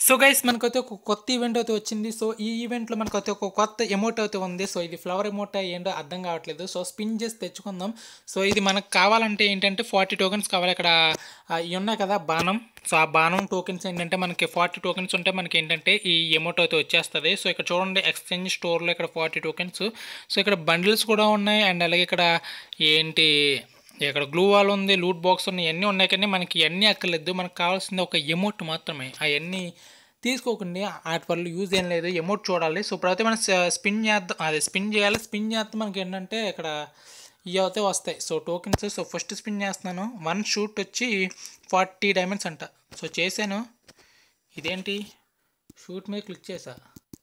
so guys మనకైతే ఒక కొత్త ఈవెంట్ అయితే వచ్చింది సో ఈ ఈవెంట్లో మనకైతే ఒక కొత్త ఎమోట్ అయితే ఉంది సో ఇది ఫ్లవర్ ఎమోట్ ఏంటో అర్థం కావట్లేదు సో స్పిన్ చేసి తెచ్చుకుందాం సో ఇది మనకు కావాలంటే ఏంటంటే ఫార్టీ టోకెన్స్ కావాలి ఇక్కడ ఆ, ఇవి ఉన్నాయి కదా బాణం సో ఆ బాణం టోకెన్స్ ఏంటంటే మనకి ఫార్టీ టోకెన్స్ ఉంటే మనకి ఏంటంటే ఈ ఎమోట్ అయితే వచ్చేస్తుంది సో ఇక్కడ చూడండి ఎక్స్చేంజ్ స్టోర్లో ఇక్కడ ఫార్టీ టోకెన్స్ సో ఇక్కడ బండిల్స్ కూడా ఉన్నాయి అండ్ అలాగే ఇక్కడ ఏంటి ఇక్కడ గ్లూ వాల్ ఉంది లూట్ బాక్స్ ఉన్నాయి ఇవన్నీ ఉన్నాయి కానీ మనకి ఇవన్నీ అక్కర్లేదు మనకు కావాల్సింది ఒక ఎమోట్ మాత్రమే అవన్నీ తీసుకోకండి వాటి వల్ల యూజ్ ఏం లేదు ఎమోట్ చూడాలి సో ఇప్పుడైతే మనం స్పిన్ చేద్దాం అదే స్పిన్ చేయాలి స్పిన్ చేస్తే మనకి ఏంటంటే ఇక్కడ ఇవి అయితే వస్తాయి so tokens so first spin చేస్తున్నాను వన్ షూట్ వచ్చి ఫార్టీ డైమండ్స్ అంట సో చేశాను ఇదేంటి షూట్ మీద క్లిక్ చేసా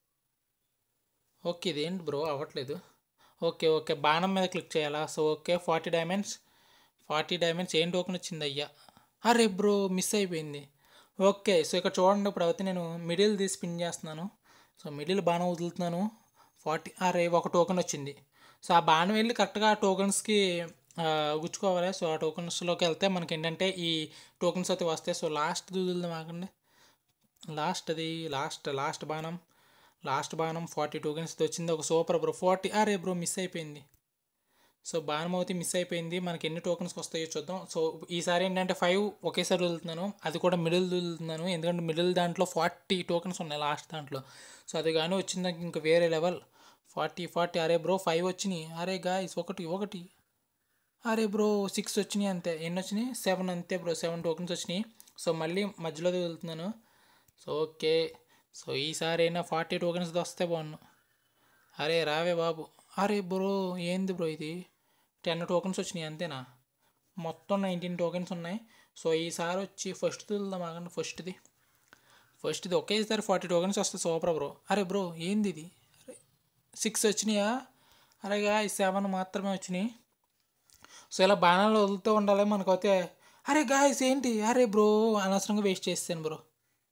ఓకే ఇదేంటి బ్రో అవ్వట్లేదు ఓకే ఓకే బాణం మీద క్లిక్ చేయాలా so okay forty diamonds forty diamonds ఏం టోకెన్ వచ్చింది అయ్యా అరే బ్రో మిస్ అయిపోయింది ఓకే సో ఇక్కడ చూడండి ఇప్పుడు అయితే నేను మిడిల్ తీసి స్పిన్ చేస్తున్నాను సో మిడిల్ బాణం వదులుతున్నాను ఫార్టీ అరే ఒక టోకెన్ వచ్చింది సో ఆ బాణం వెళ్ళి కరెక్ట్గా ఆ టోకెన్స్కి గుచ్చుకోవాలి సో ఆ టోకెన్స్లోకి వెళ్తే మనకి ఏంటంటే ఈ టోకెన్స్ అయితే వస్తాయి సో లాస్ట్ వదులుదాం ఆగండి లాస్ట్ అది లాస్ట్ లాస్ట్ బాణం లాస్ట్ బాణం ఫార్టీ టోకెన్స్ వచ్చింది ఒక సూపర్ బ్రో ఫార్టీ అరే బ్రో మిస్ అయిపోయింది సో బాణం అయితే మిస్ అయిపోయింది మనకి ఎన్ని టోకెన్స్ వస్తాయో చూద్దాం సో ఈసారి ఏంటంటే ఫైవ్ ఒకేసారి వదులుతున్నాను అది కూడా మిడిల్ వదులుతున్నాను ఎందుకంటే మిడిల్ దాంట్లో ఫార్టీ టోకెన్స్ ఉన్నాయి లాస్ట్ దాంట్లో సో అది కానీ వచ్చిందాక ఇంకా వేరే లెవెల్ ఫార్టీ ఫార్టీ అరే బ్రో ఫైవ్ వచ్చినాయి అరే గాయస్ ఒకటి ఒకటి అరే బ్రో సిక్స్ వచ్చినాయి అంతే ఎన్ని వచ్చినాయి సెవెన్ అంతే బ్రో సెవెన్ టోకెన్స్ వచ్చినాయి సో మళ్ళీ మధ్యలో వెళ్తున్నాను సో ఓకే సో ఈసారి అయినా ఫార్టీ టోకెన్స్ వస్తే బాగున్నాను అరే రావే బాబు అరే బ్రో ఏంది బ్రో ఇది టెన్ టోకెన్స్ వచ్చినాయి అంతేనా మొత్తం నైన్టీన్ టోకెన్స్ ఉన్నాయి సో ఈసారి వచ్చి ఫస్ట్ వెళ్దాం ఆగండి ఫస్ట్ది ఫస్ట్ది ఒకేసారి ఫార్టీ టోకెన్స్ వస్తే సూపర్ బ్రో అరే బ్రో ఏంది ఇది అరే సిక్స్ వచ్చినాయా అరేగా ఈ సెవెన్ మాత్రమే వచ్చినాయి సో ఇలా బాణాలు వదులుతూ ఉండాలి మనకైతే అరే గాయస్ ఏంటి అరే బ్రో అనవసరంగా వేస్ట్ చేస్తాను బ్రో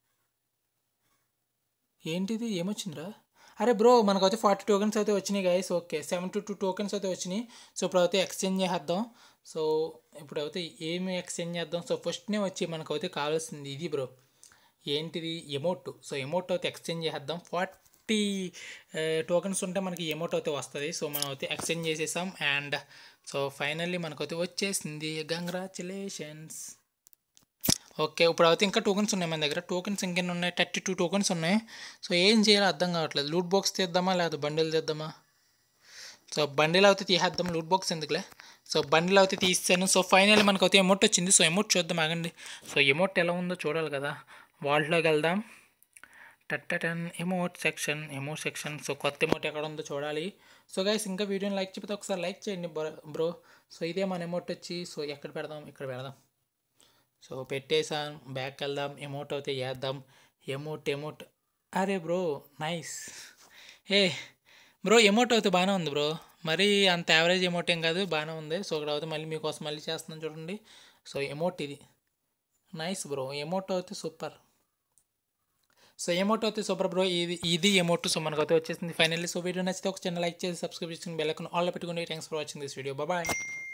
ఏంటిది ఏమొచ్చిందిరా అరే బ్రో మనకైతే ఫార్టీ టోకెన్స్ అయితే వచ్చినాయి guys okay seventy two tokens అయితే వచ్చినాయి సో ఇప్పుడు అయితే ఎక్స్చేంజ్ చేద్దాం సో ఇప్పుడు అయితే ఏమి ఎక్స్చేంజ్ చేద్దాం సో ఫస్ట్నే వచ్చి మనకైతే కావాల్సింది ఇది బ్రో ఏంటిది ఎమోట్ సో ఎమోట్ అయితే ఎక్స్చేంజ్ చేద్దాం ఫార్టీ టోకెన్స్ ఉంటే మనకి ఎమోట్ అయితే వస్తుంది సో మనం అయితే ఎక్స్చేంజ్ చేసేసాం అండ్ సో ఫైనల్లీ మనకైతే వచ్చేసింది కంగ్రాచులేషన్స్ ఓకే ఇప్పుడు అయితే ఇంకా టోకెన్స్ ఉన్నాయి మన దగ్గర టోకెన్స్ ఇంకెన్ని ఉన్నాయి థర్టీ టూ టోకెన్స్ ఉన్నాయి సో ఏం చేయాలో అర్థం కావట్లేదు లూట్ బాక్స్ తీద్దామా లేదా బండిల్ తీద్దామా సో బండిల్ అయితే తీసేద్దాం లూట్ బాక్స్ ఎందుకులే సో బండిల్ అయితే తీసాను సో ఫైనల్ మనకు అయితే ఎమోట్ వచ్చింది సో ఎమోట్ చూద్దాం ఆగండి సో ఎమోట్ ఎలా ఉందో చూడాలి కదా వాల్ట్లోకి వెళ్దాం ten emote section emote section so కొత్త ఎమోట్ ఎక్కడ ఉందో చూడాలి సో గైస్ ఇంకా వీడియోని లైక్ చెప్పితే ఒకసారి లైక్ చేయండి బ్రో సో ఇదే మన ఎమోట్ వచ్చి సో ఎక్కడ పెడదాం ఇక్కడ పెడదాం సో పెట్టేసాం బ్యాక్ వెళ్దాం ఎమోట్ అయితే వేద్దాం ఎమోట్ ఎమోట్ అరే బ్రో నైస్ ఏ బ్రో ఎమోట్ అయితే బాగానే ఉంది బ్రో మరీ అంత యావరేజ్ ఎమోట్ ఏం కాదు బాగానే ఉంది సో ఇక్కడ అయితే మళ్ళీ మీకోసం మళ్ళీ చేస్తున్నాను చూడండి సో ఎమోట్ ఇది నైస్ బ్రో ఎమోట్ అయితే సూపర్ సో ఎమోట్ అయితే సూపర్ బ్రో ఇది ఇది ఎమోట్ సో మనకు అయితే వచ్చేసింది ఫైనల్లీ సో వీడియో నచ్చితే ఒక చిన్న లైక్ చేసి సబ్స్క్రైబ్ చేసుకుని బెల్ ఐకాన్ ఆల్ పెట్టుకుని thanks for watching this video bye